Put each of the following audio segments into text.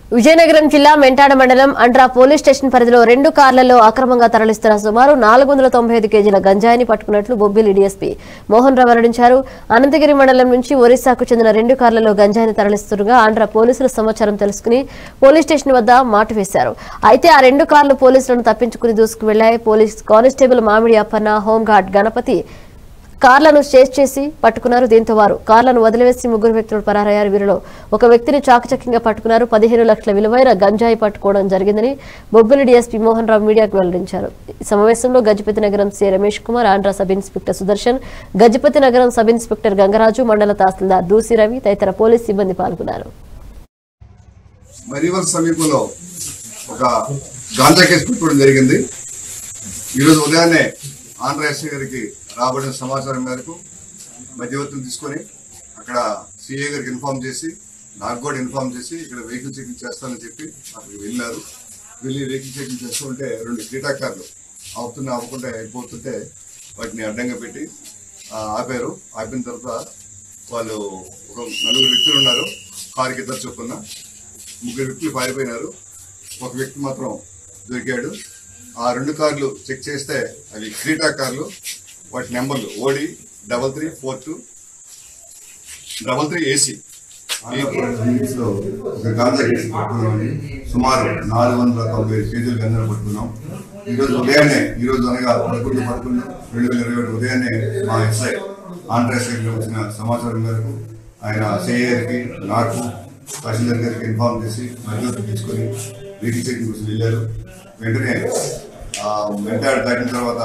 విజయనగరం జిల్లా మెంటాడ మండలం అండ్రా police station పరిధిలో రెండు కార్లలో అక్రమంగా తరలిస్తున్న సుమారు నాలుగు వందల తొంభై ఐదు కేజీల గంజాయిని పట్టుకున్నట్లు బొబ్బిలి డీఎస్పీ మోహన్ రావు వెల్లడించారు అనంతగిరి మండలం నుంచి ఒరిస్సాకు చెందిన రెండు కార్లలో గంజాయిని తరలిస్తుండగా ఆంధ్ర పోలీసుల సమాచారం తెలుసుకుని పోలీస్ స్టేషన్ వద్ద మాటు వేశారు అయితే ఆ రెండు కార్లు పోలీసులను తప్పించుకుని దూసుకు వెళ్లాయి పోలీస్ కానిస్టేబుల్ మామిడి అప్పన్న హోంగార్డ్ గణపతి కార్లను చేజ్ చేసి పట్టుకున్నారు దీంతో వారు కార్లను వదిలివేసి ముగ్గురు వ్యక్తులు పరారయ్యారు వీరిలో ఒక వ్యక్తిని చాకచక్యంగా పట్టుకున్నారు పదిహేను లక్షల విలువైన గంజాయి పట్టుకోవడం జరిగిందని బొబ్బిలి డీఎస్పీ మోహన్ రావు మీడియాకు వెల్లడించారు ఈ సమావేశంలో Gajapatinagaram C Ramesh Kumar Andhra sub inspector Sudarshan Gajapatinagaram sub inspector Gangaraju మండల తహసీల్దార్ దూసి రవి తదితర పోలీస్ సిబ్బంది పాల్గొన్నారు మరివల్ సమీపంలో ఒక గాంజా కేసు పెట్టుకోవడం జరిగింది ఈరోజు ఉదయాన్నే ఆంధ్ర ఎస్ఐ గారికి రాబడిన సమాచారం మేరకు మధ్యవర్తిని తీసుకొని అక్కడ సిఏ గారికి ఇన్ఫార్మ్ చేసి నాకు కూడా ఇన్ఫార్మ్ చేసి ఇక్కడ వెహికల్ చెకింగ్ చేస్తానని చెప్పి అక్కడికి వెళ్ళారు వెళ్ళి వెహికల్ చెకింగ్ చేస్తుంటే రెండు క్రీడా కార్లు అవుతున్నా అవ్వకుండా అయిపోతుంటే వాటిని అడ్డంగా పెట్టి ఆ, ఆపారు ఆపిన తర్వాత వాళ్ళు ఒక నలుగురు వ్యక్తులు ఉన్నారు కారుకి ఇద్దరు చొప్పున ముగ్గురు వ్యక్తులు పారిపోయినారు ఒక వ్యక్తి మాత్రం దొరికాడు ఆ రెండు కార్లు చెక్ చేస్తే అవి క్రీటా కార్లు వాటి నెంబర్లు OD double three four two double three AC లో ఒక గాంజా కేసు పట్టుకున్నామని సుమారు నాలుగు వందల తొంభై ఐదు కేజీలు గంజాలు పట్టుకున్నాం ఈ రోజు ఉదయాన్నే ఈ రోజు అనగా పదకొండు పదకొండు రెండు వేల ఇరవై ఒకటి ఉదయాన్నే మా ఎస్ఐ ఆంధ్ర ఎస్ఐ గారికి వచ్చిన సమాచారం మేరకు ఆయన సిఐ గారికి నాకు తహసీల్దార్ గారికి ఇన్ఫార్మ్ చేసి మధ్యవర్తి తీసుకొని వెహికల్ చెకింగ్ కోసం వెళ్ళారు వెంటనే ఆ, వెంటాడు దాటిన తర్వాత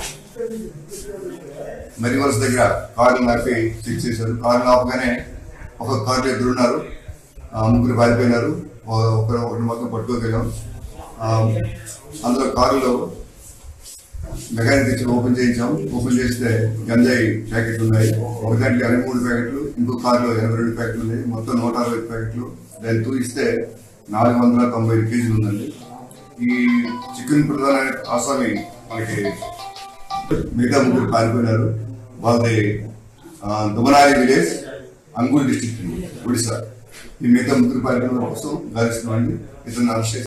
మరి వలస దగ్గర కార్లు నాపి చెక్ చేశారు కార్లు ఆపగానే ఒక కార్లు ఇద్దరు ఉన్నారు ఆ, ముగ్గురు పారిపోయినారు ఒక- ఒకరు ఒకటి మొత్తం పట్టుకోగలిగాం ఆ, అందులో కారులో మెకానిక్ తెచ్చి ఓపెన్ చేయించాం ఓపెన్ చేస్తే గంజాయి ప్యాకెట్లు ఉన్నాయి ఒక దాంట్లో ఎనభై మూడు ప్యాకెట్లు ఇంకో కారులో ఎనభై రెండు ప్యాకెట్లు ఉన్నాయి మొత్తం నూట అరవై ప్యాకెట్లు దాన్ని తూగిస్తే నాలుగు వందల తొంభై ఐదు కేజీలు ఉందండి ఈ చికెన్ ప్రధాన ఆసామి మనకి మిగతా ముగ్గురు పారిపోయినారు వాళ్ళది ఆ, దుమనాలి విలేజ్ అంగుల్ డిస్ట్రిక్ట్ ఒడిశా ఈ మిగతా ముగ్గురు పారిపోయిన కోసం గాలిస్తున్నామండి ఇతను అరెస్ట్ చేసి